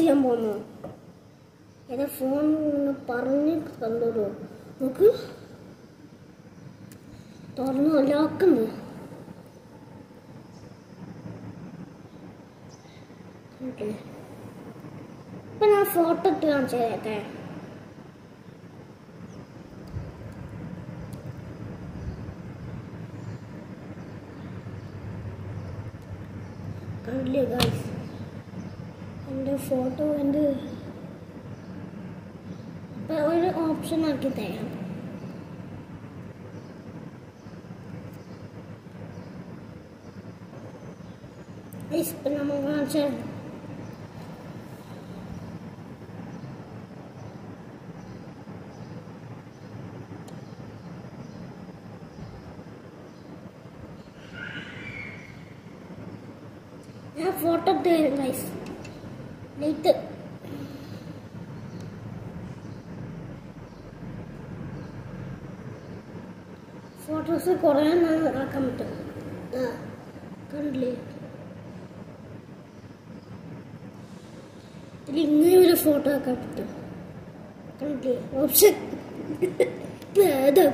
ചെയ്യാൻ പോകുന്നു എൻ്റെ ഫോൺ ഒന്ന് പറഞ്ഞ് തന്നോളൂ നോക്ക് തുറന്നു ലോക്കുന്നു ഇപ്പൊ ഞാൻ ഫോട്ടോ ഇട്ട് കാണിച്ചു തരട്ടെ കണ്ടില്ലേ ഗൈസ് എൻ്റെ ഫോട്ടോ എൻ്റെ ഇപ്പൊ ഒരു ഓപ്ഷൻ ആക്കി തരാം ഗൈസ് ഇപ്പൊ നമ്മൾ കാണിച്ച ഞാൻ ഫോട്ടോ ഇട്ട് തരും ഗൈസ് ലൈറ്റ് ഫോട്ടോസ് കുറേ എണ്ണം ആക്കാൻ പറ്റും ആ, കണ്ടില്ലേ ഇതിൽ ഇങ്ങനെ ഒരു ഫോട്ടോ ആക്കാൻ പറ്റും കണ്ടില്ലേ ഓപ്ഷൻ ഭേദം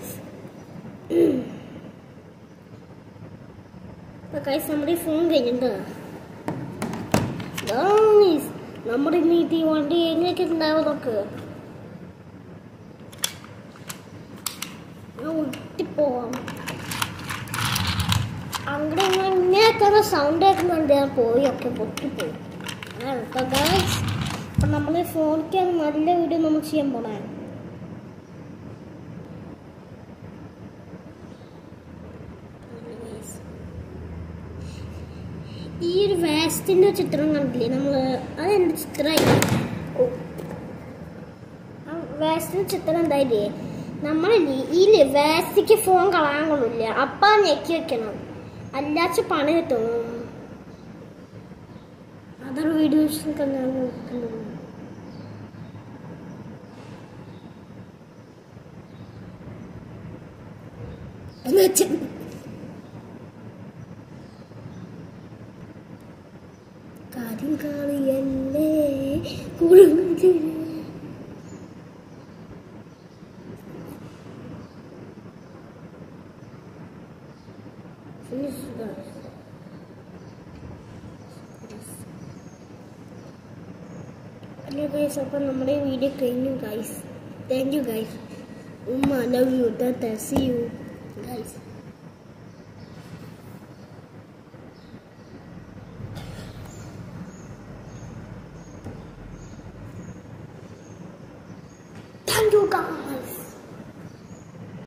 കൈസ് നമ്മുടെ ഈ ഫോൺ കഴിഞ്ഞിട്ടുണ്ടോ Guys, നമ്മുടെ ഇന്ന് ഈ വണ്ടി എങ്ങനെയൊക്കെ ഉണ്ടാവും നോക്ക് ഞാൻ ഒട്ടിപ്പോവാം അങ്ങനെ ഇങ്ങനെയൊക്കെ സൗണ്ട് കേൾക്കുന്നുണ്ട് ഞാൻ പോയി ഒക്കെ പൊട്ടിപ്പോയി അതാണ് കേട്ടോ ഗൈസ് അപ്പം നമ്മൾ ഈ ഫോണിക്ക് നല്ല വീഡിയോ നമ്മൾ ചെയ്യാൻ പോണേ ഈ ഒരു വേസ്റ്റിന്റെ ചിത്രം കണ്ടില്ലേ നമ്മള് അതെന്റെ ചിത്രമായി വേസ്റ്റിന്റെ ചിത്രം എന്തായില്ലേ നമ്മളില്ലേ ഈ വേസ്റ്റിക്ക് ഫോൺ കളയാൻ കൊള്ളില്ല അപ്പ ഞെക്കി വെക്കണം അല്ലാച്ച പണി കിട്ടും അതർ വീഡിയോസ് കാര്യം കാണിയല്ലേ കുളിർന്നിട്ട് Finish guys. അല്ല ഗൈസ് അപ്പം നമ്മുടെ വീഡിയോ കഴിഞ്ഞു ഗൈസ് താങ്ക് യു ഗൈസ് ഉമ്മ love you tata see you guys Thank you guys.